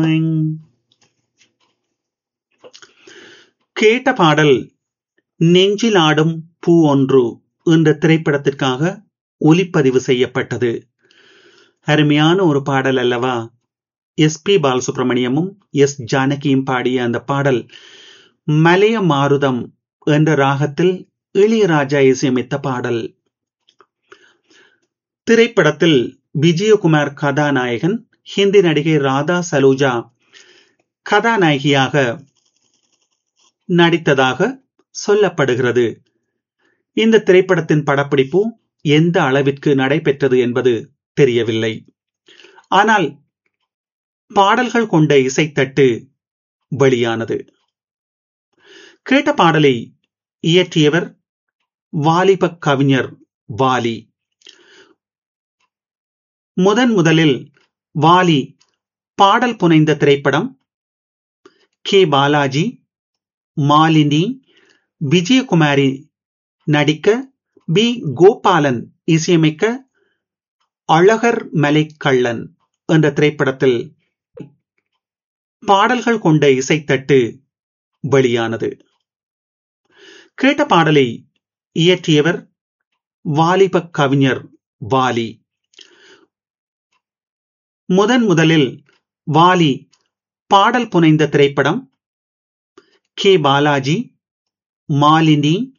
கேட்ட பாடல் நெஞ்சில் ஆடும் பூ ஒன்று என்ற திரைப்படத்திற்காக ஒலிப்பதிவு செய்யப்பட்டது அருமையான ஒரு பாடல் அல்லவா எஸ் பி பாலசுப்ரமணியமும் எஸ் ஜானகியும் பாடிய அந்த பாடல் மலைய மாருதம் என்ற ராகத்தில் இளையராஜா இசையமைத்த பாடல் திரைப்படத்தில் விஜயகுமார் கதாநாயகன் ஹிந்தி நடிகை ராதா சலூஜா கதாநாயகியாக நடித்ததாக சொல்லப்படுகிறது இந்த திரைப்படத்தின் படப்பிடிப்பு எந்த அளவிற்கு நடைபெற்றது என்பது தெரியவில்லை ஆனால் பாடல்கள் கொண்ட இசைத்தட்டு வெளியானது கேட்ட பாடலை இயற்றியவர் வாலிப கவிஞர் வாலி முதன் முதலில் வாலி பாடல் புனைந்த திரைப்படம் கே பாலாஜி மாலினி விஜயகுமாரி நடிக்க பி கோபாலன் இசையமைக்க அழகர் மலை கள்ளன் என்ற திரைப்படத்தில் பாடல்கள் கொண்ட இசைத்தட்டு வெளியானது கேட்ட பாடலை இயற்றியவர் வாலிப கவிஞர் வாலி முதன் முதலில் வாலி பாடல் புனைந்த திரைப்படம் கே பாலாஜி மாலினி